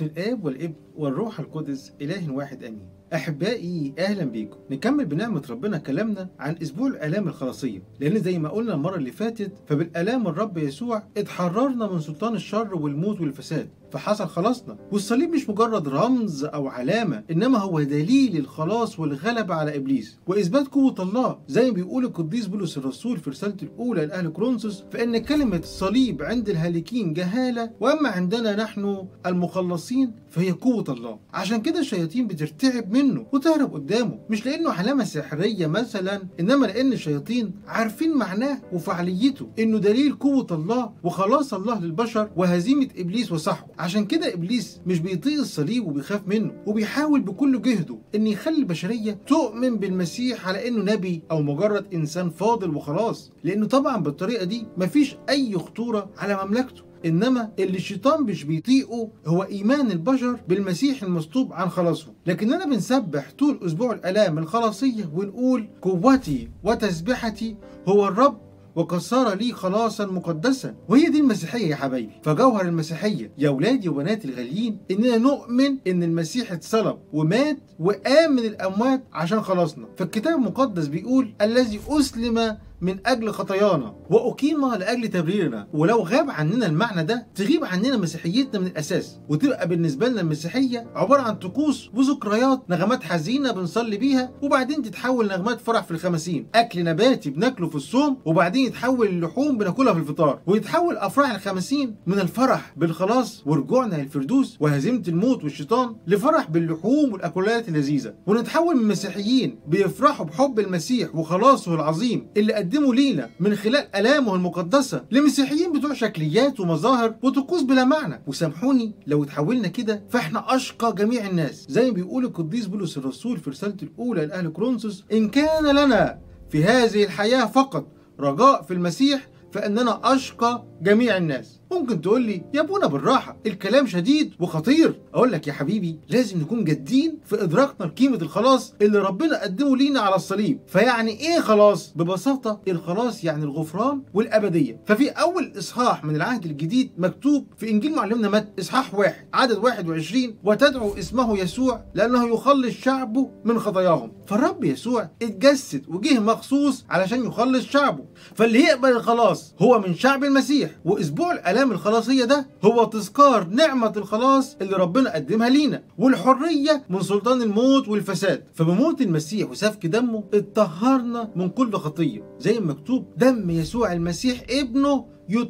باسم الاب والابن والروح القدس اله واحد امين احبائي اهلا بيكم نكمل بنعمه ربنا كلامنا عن اسبوع الالام الخلاصيه لان زي ما قلنا المره اللي فاتت فبالالام الرب يسوع اتحررنا من سلطان الشر والموت والفساد فحصل خلاصنا والصليب مش مجرد رمز او علامه انما هو دليل الخلاص والغلبه على ابليس واثبات قوه الله زي ما بيقول القديس بولس الرسول في رسالته الاولى لاهل كورنثوس فان كلمه الصليب عند الهالكين جهاله واما عندنا نحن المخلصين فهي قوه الله عشان كده الشياطين بترتعب منه وتهرب قدامه مش لانه علامه سحريه مثلا انما لان الشياطين عارفين معناه وفعاليته انه دليل قوه الله وخلاص الله للبشر وهزيمه ابليس وصحبه عشان كده ابليس مش بيطيق الصليب وبيخاف منه وبيحاول بكل جهده ان يخلي البشريه تؤمن بالمسيح على انه نبي او مجرد انسان فاضل وخلاص لانه طبعا بالطريقه دي مفيش اي خطوره على مملكته انما اللي الشيطان مش بيطيقه هو ايمان البشر بالمسيح المصلوب عن خلاصهم لكننا بنسبح طول اسبوع الالام الخلاصيه ونقول قوتي وتسبحتي هو الرب وقد صار لي خلاصا مقدسا وهي دي المسيحيه يا حبايبي فجوهر المسيحيه يا اولادي وبناتي الغاليين اننا نؤمن ان المسيح اتصلب ومات وقام من الاموات عشان خلاصنا فالكتاب المقدس بيقول الذي اسلم من اجل خطايانا واقيم لاجل تبريرنا ولو غاب عننا المعنى ده تغيب عننا مسيحيتنا من الاساس وتبقى بالنسبه لنا المسيحيه عباره عن طقوس وذكريات نغمات حزينه بنصلي بيها وبعدين تتحول نغمات فرح في الخمسين اكل نباتي بناكله في الصوم وبعدين يتحول اللحوم بناكلها في الفطار ويتحول افراح الخمسين من الفرح بالخلاص ورجوعنا للفردوس وهزيمه الموت والشيطان لفرح باللحوم والاكلات اللذيذه ونتحول من مسيحيين بيفرحوا بحب المسيح وخلاصه العظيم اللي قدمه لينا من خلال آلامه المقدسة لمسيحيين بتوع شكليات ومظاهر وطقوس بلا معنى وسامحوني لو اتحولنا كده فاحنا أشقى جميع الناس زي ما بيقول القديس بولس الرسول في رسالته الأولى لأهل كورنثوس إن كان لنا في هذه الحياة فقط رجاء في المسيح فإننا أشقى جميع الناس ممكن تقول لي يا ابونا بالراحة الكلام شديد وخطير أقول لك يا حبيبي لازم نكون جادين في إدراكنا لقيمة الخلاص اللي ربنا قدمه لينا على الصليب فيعني إيه خلاص؟ ببساطة الخلاص يعني الغفران والأبدية ففي أول إصحاح من العهد الجديد مكتوب في إنجيل معلمنا متى إصحاح واحد عدد 21 وتدعو اسمه يسوع لأنه يخلص شعبه من خطاياهم فالرب يسوع اتجسد وجه مخصوص علشان يخلص شعبه فاللي يقبل الخلاص هو من شعب المسيح وأسبوع الآلام الكلام الخلاصية ده هو تذكار نعمة الخلاص اللي ربنا قدمها لينا والحرية من سلطان الموت والفساد فبموت المسيح وسفك دمه اتطهرنا من كل خطية زي ما مكتوب دم يسوع المسيح ابنه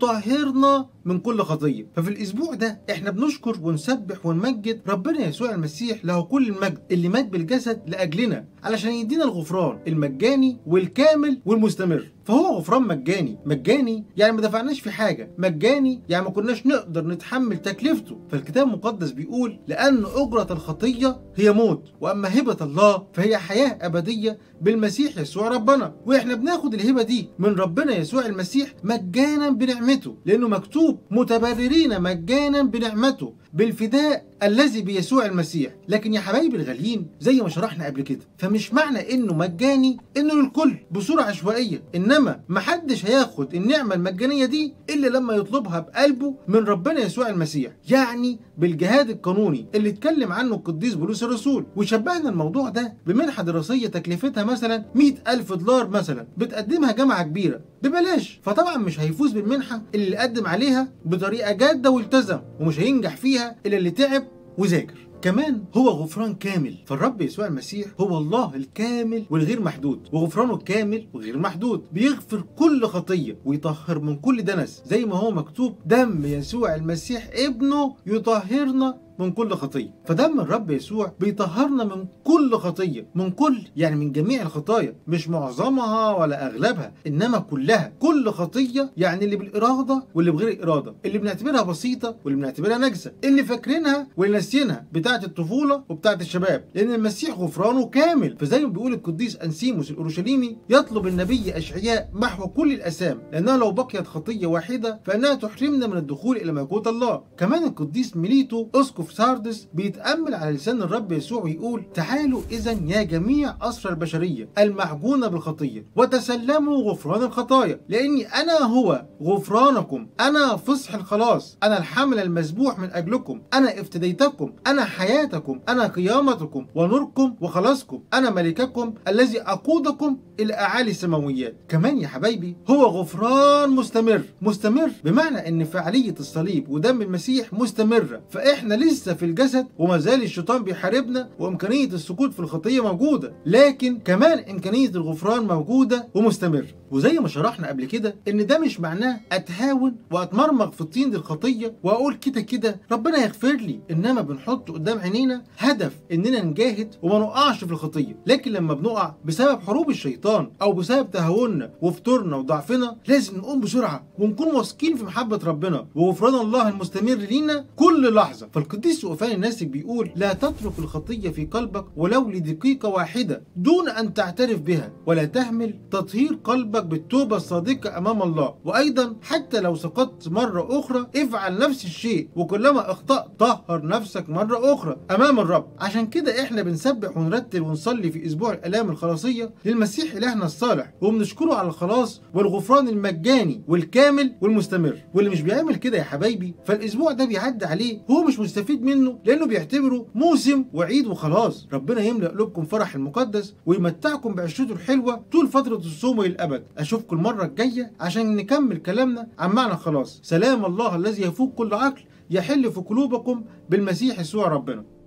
يطهرنا من كل خطية ففي الأسبوع ده إحنا بنشكر ونسبح ونمجد ربنا يسوع المسيح له كل المجد اللي مات بالجسد لأجلنا علشان يدينا الغفران المجاني والكامل والمستمر فهو غفران مجاني مجاني يعني ما دفعناش في حاجة مجاني يعني ما كناش نقدر نتحمل تكلفته فالكتاب المقدس بيقول لأن أجرة الخطية هي موت وأما هبة الله فهي حياة أبدية بالمسيح يسوع ربنا وإحنا بناخد الهبة دي من ربنا يسوع المسيح مجانا بنعمته لأنه مكتوب متبررين مجانا بنعمته بالفداء الذي بيسوع المسيح لكن يا حبايبي الغاليين زي ما شرحنا قبل كده فمش معنى انه مجاني انه للكل بصوره عشوائيه انما محدش هياخد النعمه المجانيه دي الا لما يطلبها بقلبه من ربنا يسوع المسيح يعني بالجهاد القانوني اللي اتكلم عنه القديس بولس الرسول وشبهنا الموضوع ده بمنحه دراسيه تكلفتها مثلا 100 ألف دولار مثلا بتقدمها جامعه كبيره ببلاش فطبعا مش هيفوز بالمنحه اللي قدم عليها بطريقه جاده والتزم ومش هينجح فيها الا اللي تعب وذاكر كمان هو غفران كامل فالرب يسوع المسيح هو الله الكامل والغير محدود وغفرانه كامل وغير محدود بيغفر كل خطية ويطهر من كل دنس زي ما هو مكتوب دم يسوع المسيح ابنه يطهرنا من كل خطية فدم الرب يسوع بيطهرنا من كل خطية من كل يعني من جميع الخطايا مش معظمها ولا أغلبها إنما كلها كل خطية يعني اللي بالإرادة واللي بغير إرادة اللي بنعتبرها بسيطة واللي بنعتبرها نجسة اللي فاكرينها واللي ناسيينها بتاعة الطفولة وبتاعة الشباب لأن المسيح غفرانه كامل فزي ما بيقول القديس أنسيموس الأورشليمي يطلب النبي أشعياء محو كل الأسام لأنها لو بقيت خطية واحدة فإنها تحرمنا من الدخول إلى ملكوت الله كمان القديس ميليتو أسقف في ساردس بيتأمل على لسان الرب يسوع ويقول تعالوا إذا يا جميع أسرى البشرية المعجونة بالخطية وتسلموا غفران الخطايا لأني أنا هو غفرانكم أنا فصح الخلاص أنا الحمل المذبوح من أجلكم أنا افتديتكم أنا حياتكم أنا قيامتكم ونوركم وخلاصكم أنا ملككم الذي أقودكم إلى أعالي السماويات كمان يا حبايبي هو غفران مستمر مستمر بمعنى أن فعالية الصليب ودم المسيح مستمرة فإحنا لسه في الجسد وما زال الشيطان بيحاربنا وإمكانية السقوط في الخطية موجودة لكن كمان إمكانية الغفران موجودة ومستمر وزي ما شرحنا قبل كده ان ده مش معناه اتهاون واتمرمغ في الطين للخطيه واقول كده كده ربنا يغفر لي انما بنحط قدام عينينا هدف اننا نجاهد وما نقعش في الخطيه لكن لما بنقع بسبب حروب الشيطان او بسبب تهاوننا وفتورنا وضعفنا لازم نقوم بسرعه ونكون واثقين في محبه ربنا وغفران الله المستمر لينا كل لحظه فالقديس يوفان الناسك بيقول لا تترك الخطيه في قلبك ولو لدقيقه واحده دون ان تعترف بها ولا تهمل تطهير قلبك بالتوبه الصادقه امام الله وايضا حتى لو سقطت مره اخرى افعل نفس الشيء وكلما اخطات طهر نفسك مره اخرى امام الرب عشان كده احنا بنسبح ونرتل ونصلي في اسبوع الالام الخلاصيه للمسيح الهنا الصالح وبنشكره على الخلاص والغفران المجاني والكامل والمستمر واللي مش بيعمل كده يا حبايبي فالاسبوع ده بيعدي عليه هو مش مستفيد منه لانه بيعتبره موسم وعيد وخلاص ربنا يملأ قلوبكم فرح المقدس ويمتعكم بعشرته الحلوه طول فتره الصوم للابد اشوفكم المره الجايه عشان نكمل كلامنا عن معنى خلاص سلام الله الذي يفوق كل عقل يحل في قلوبكم بالمسيح يسوع ربنا